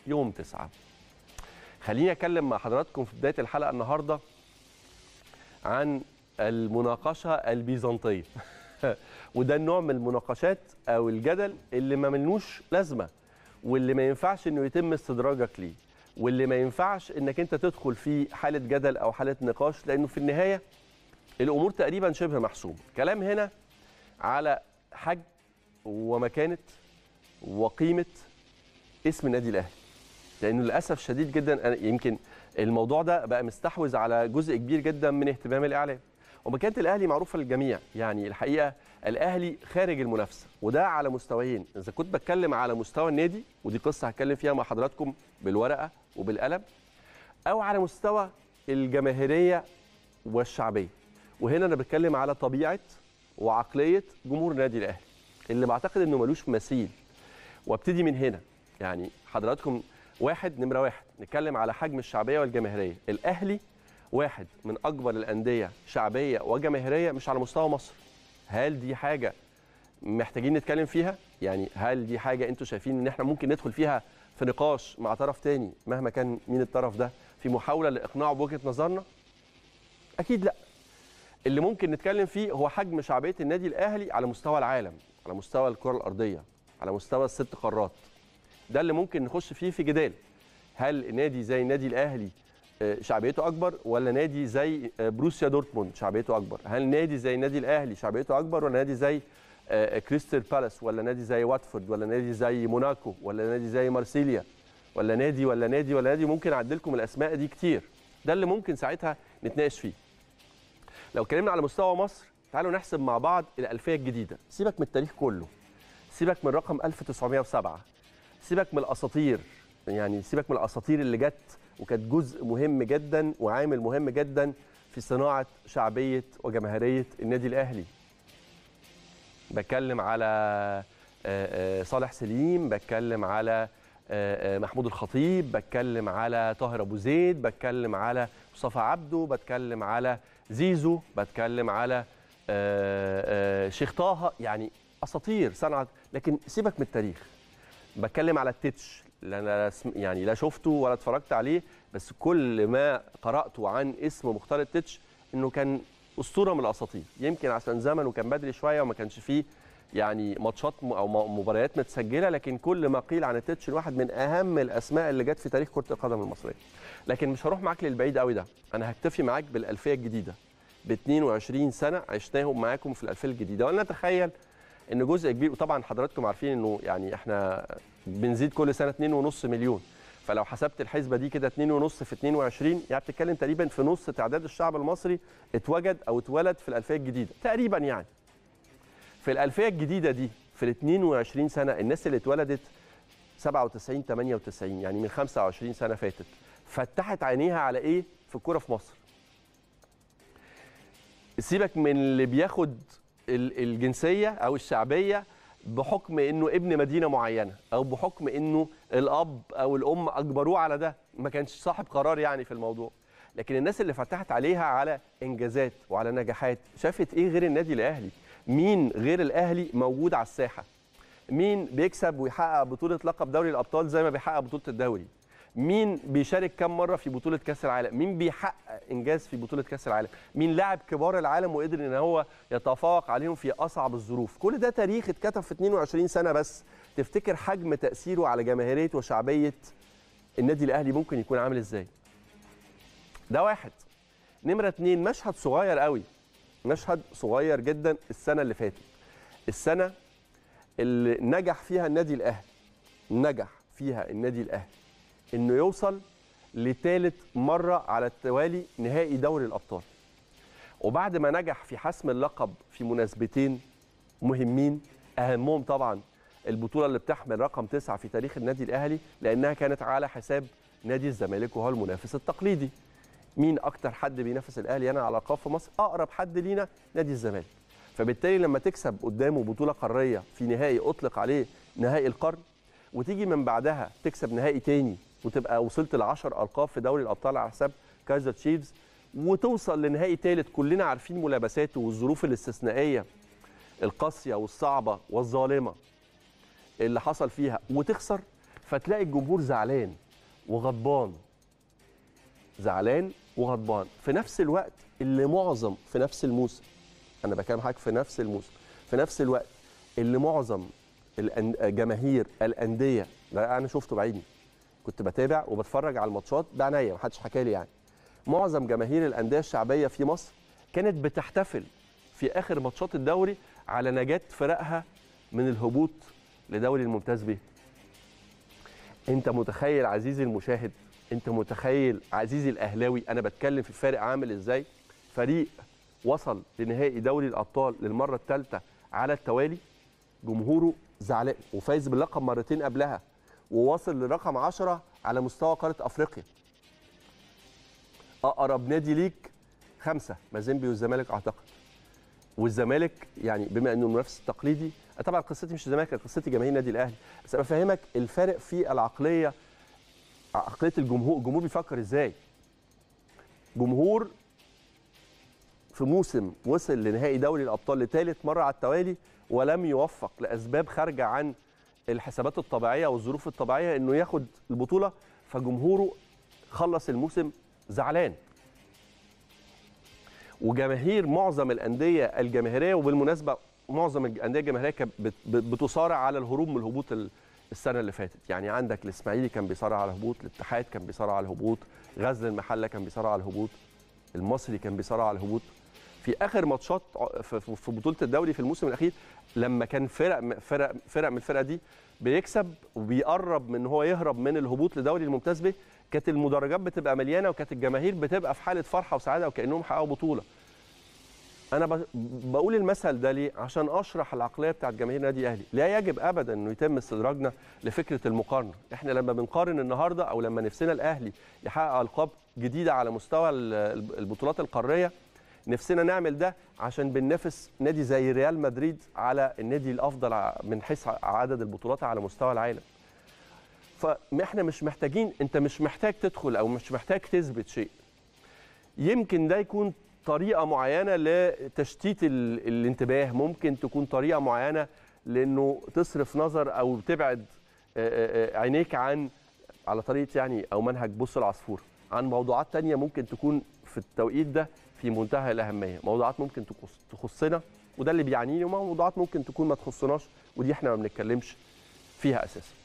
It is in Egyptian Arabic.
يوم تسعة خليني أتكلم مع حضراتكم في بداية الحلقة النهاردة عن المناقشة البيزنطية وده النوع من المناقشات أو الجدل اللي ما ملوش لازمة واللي ما ينفعش إنه يتم استدراجك ليه واللي ما ينفعش إنك أنت تدخل في حالة جدل أو حالة نقاش لأنه في النهاية الأمور تقريبا شبه محسومة كلام هنا على حجم ومكانة وقيمة اسم النادي الأهلي لأنه للأسف شديد جدا أنا يمكن الموضوع ده بقى مستحوذ على جزء كبير جدا من اهتمام الإعلام ومكانة الأهلي معروفة للجميع يعني الحقيقة الأهلي خارج المنافسة وده على مستويين إذا كنت بتكلم على مستوى النادي ودي قصة هتكلم فيها مع حضراتكم بالورقة وبالقلم أو على مستوى الجماهيرية والشعبية وهنا أنا بتكلم على طبيعة وعقلية جمهور النادي الأهلي اللي بعتقد إنه ملوش مثيل وابتدي من هنا يعني حضراتكم واحد نمرة واحد نتكلم على حجم الشعبية والجماهيرية الأهلي واحد من أكبر الأندية شعبية وجماهيرية مش على مستوى مصر هل دي حاجة محتاجين نتكلم فيها يعني هل دي حاجة أنتوا شايفين إن إحنا ممكن ندخل فيها في نقاش مع طرف تاني مهما كان مين الطرف ده في محاولة لإقناعه بوجهة نظرنا أكيد لا اللي ممكن نتكلم فيه هو حجم شعبية النادي الأهلي على مستوى العالم على مستوى الكرة الأرضية على مستوى الست قارات ده اللي ممكن نخش فيه في جدال هل نادي زي النادي الاهلي آه، شعبيته اكبر ولا نادي زي آه، بروسيا دورتموند شعبيته اكبر هل نادي زي النادي الاهلي شعبيته اكبر ولا نادي زي آه، كريستال بالاس ولا نادي زي واتفورد ولا نادي زي موناكو ولا نادي زي مارسيليا ولا نادي ولا نادي ولا نادي ممكن اعدل لكم الاسماء دي كتير ده اللي ممكن ساعتها نتناقش فيه لو اتكلمنا على مستوى مصر تعالوا نحسب مع بعض الالفيه الجديده سيبك من التاريخ كله سيبك من رقم 1907 سيبك من الاساطير يعني سيبك من الاساطير اللي جت وكانت جزء مهم جدا وعامل مهم جدا في صناعه شعبيه وجماهيريه النادي الاهلي بتكلم على آه، آه، صالح سليم بتكلم على آه، آه، محمود الخطيب بتكلم على طاهر ابو زيد بتكلم على مصطفى عبده بتكلم على زيزو بتكلم على آه، آه، شيخ طه يعني اساطير صنعت لكن سيبك من التاريخ بتكلم على التتش لا أنا اسم- يعني لا شفته ولا اتفرجت عليه بس كل ما قراته عن اسم مختار التتش انه كان اسطوره من الاساطير يمكن عشان زمنه كان بدري شويه وما كانش فيه يعني ماتشات م- او م- مباريات متسجله لكن كل ما قيل عن التتش واحد من اهم الاسماء اللي جت في تاريخ كره القدم المصريه لكن مش هروح معاك للبعيد قوي ده انا هكتفي معاك بالالفيه الجديده ب 22 سنه عشناهم معاكم في الالفيه الجديده وانا اتخيل ان جزء كبير وطبعا حضراتكم عارفين انه يعني احنا بنزيد كل سنه 2.5 مليون فلو حسبت الحسبه دي كده 2.5 في 22 يعني بتتكلم تقريبا في نص تعداد الشعب المصري اتوجد او اتولد في الالفيه الجديده تقريبا يعني في الالفيه الجديده دي في ال 22 سنه الناس اللي اتولدت 97 98 يعني من 25 سنه فاتت فتحت عينيها على ايه في الكوره في مصر سيبك من اللي بياخد ال- الجنسيه او الشعبيه بحكم انه ابن مدينه معينه او بحكم انه الاب او الام اجبروه على ده ما كانش صاحب قرار يعني في الموضوع لكن الناس اللي فتحت عليها على انجازات وعلى نجاحات شافت ايه غير النادي الاهلي مين غير الاهلي موجود على الساحه مين بيكسب ويحقق بطوله لقب دوري الابطال زي ما بيحقق بطوله الدوري مين بيشارك كم مره في بطوله كاس العالم مين بيحقق انجاز في بطوله كاس العالم مين لاعب كبار العالم وقدر ان هو يتفوق عليهم في اصعب الظروف كل ده تاريخ اتكتب في 22 سنه بس تفتكر حجم تاثيره على جماهيريه وشعبيه النادي الاهلي ممكن يكون عامل ازاي ده واحد نمرة اتنين مشهد صغير قوي مشهد صغير جدا السنة اللي فاتت السنة اللي نجح فيها النادي الأهلي نجح فيها النادي الأهلي إنه يوصل لثالث مرة على التوالي نهائي دوري الأبطال وبعد ما نجح في حسم اللقب في مناسبتين مهمين أهمهم طبعا البطولة اللي بتحمل رقم تسعة في تاريخ النادي الأهلي لأنها كانت على حساب نادي الزمالك وهو المنافس التقليدي مين اكتر حد بينافس الاهلي انا على القاب في مصر اقرب حد لينا نادي الزمالك فبالتالي لما تكسب قدامه بطوله قاريه في نهائي اطلق عليه نهائي القرن وتيجي من بعدها تكسب نهائي تاني وتبقى وصلت ل 10 القاب في دوري الابطال على حساب كايزر تشيفز وتوصل لنهائي ثالث كلنا عارفين ملابساته والظروف الاستثنائيه القاسيه والصعبه والظالمه اللي حصل فيها وتخسر فتلاقي الجمهور زعلان وغضبان زعلان وغضبان في نفس الوقت اللي معظم في نفس الموسم انا بكلم حضرتك في نفس الموسم في نفس الوقت اللي معظم الأن- جماهير الانديه ده انا شفته بعيني كنت بتابع وبتفرج على الماتشات بعناية محدش حكى لي يعني معظم جماهير الانديه الشعبيه في مصر كانت بتحتفل في اخر ماتشات الدوري على نجاه فرقها من الهبوط لدوري الممتاز به انت متخيل عزيزي المشاهد انت متخيل عزيزي الاهلاوي انا بتكلم في فارق عامل ازاي فريق وصل لنهائي دوري الابطال للمره الثالثه على التوالي جمهوره زعلان وفايز باللقب مرتين قبلها وواصل لرقم 10 على مستوى قاره افريقيا اقرب نادي ليك خمسه مازيمبي والزمالك اعتقد والزمالك يعني بما انه المنافس التقليدي طبعا قصتي مش الزمالك قصتي جماهير النادي الاهلي بس انا بفهمك الفارق في العقليه عقليه الجمهور الجمهور بيفكر ازاي جمهور في موسم وصل لنهائي دوري الابطال لثالث مره على التوالي ولم يوفق لاسباب خارجه عن الحسابات الطبيعيه والظروف الطبيعيه انه ياخد البطوله فجمهوره خلص الموسم زعلان وجماهير معظم الانديه الجماهيريه وبالمناسبه معظم الانديه الجماهيريه كانت بت- بت- بتصارع على الهروب من الهبوط ال- السنه اللي فاتت يعني عندك الاسماعيلي كان بيصارع على الهبوط الاتحاد كان بيصارع على الهبوط غزل المحله كان بيصارع على الهبوط المصري كان بيصارع على الهبوط في اخر ماتشات ع- في- في في بطوله الدوري في الموسم الاخير لما كان فرق فرق فرق من الفرقه دي بيكسب وبيقرب من ان هو يهرب من الهبوط لدوري الممتاز به كانت المدرجات بتبقى مليانه وكانت الجماهير بتبقى في حاله فرحه وسعاده وكانهم حققوا بطوله انا ب- بقول المثل ده ليه عشان اشرح العقليه بتاعت جماهير النادي الاهلي لا يجب ابدا انه يتم استدراجنا لفكره المقارنه احنا لما بنقارن النهارده او لما نفسنا الاهلي يحقق القاب جديده على مستوى ال- البطولات القاريه نفسنا نعمل ده عشان بننافس نادي زي ريال مدريد على النادي الافضل ع- من حيث عدد البطولات على مستوى العالم فاحنا مش محتاجين انت مش محتاج تدخل او مش محتاج تثبت شيء يمكن ده يكون طريقه معينه لتشتيت ال- الانتباه ممكن تكون طريقه معينه لانه تصرف نظر او تبعد آه، آه، آه، عينيك عن على طريقه يعني او منهج بص العصفور عن موضوعات تانية ممكن تكون في التوقيت ده في منتهى الاهميه موضوعات ممكن تخص- تخصنا وده اللي بيعنيني وموضوعات ممكن تكون ما تخصناش ودي احنا ما بنتكلمش فيها اساسا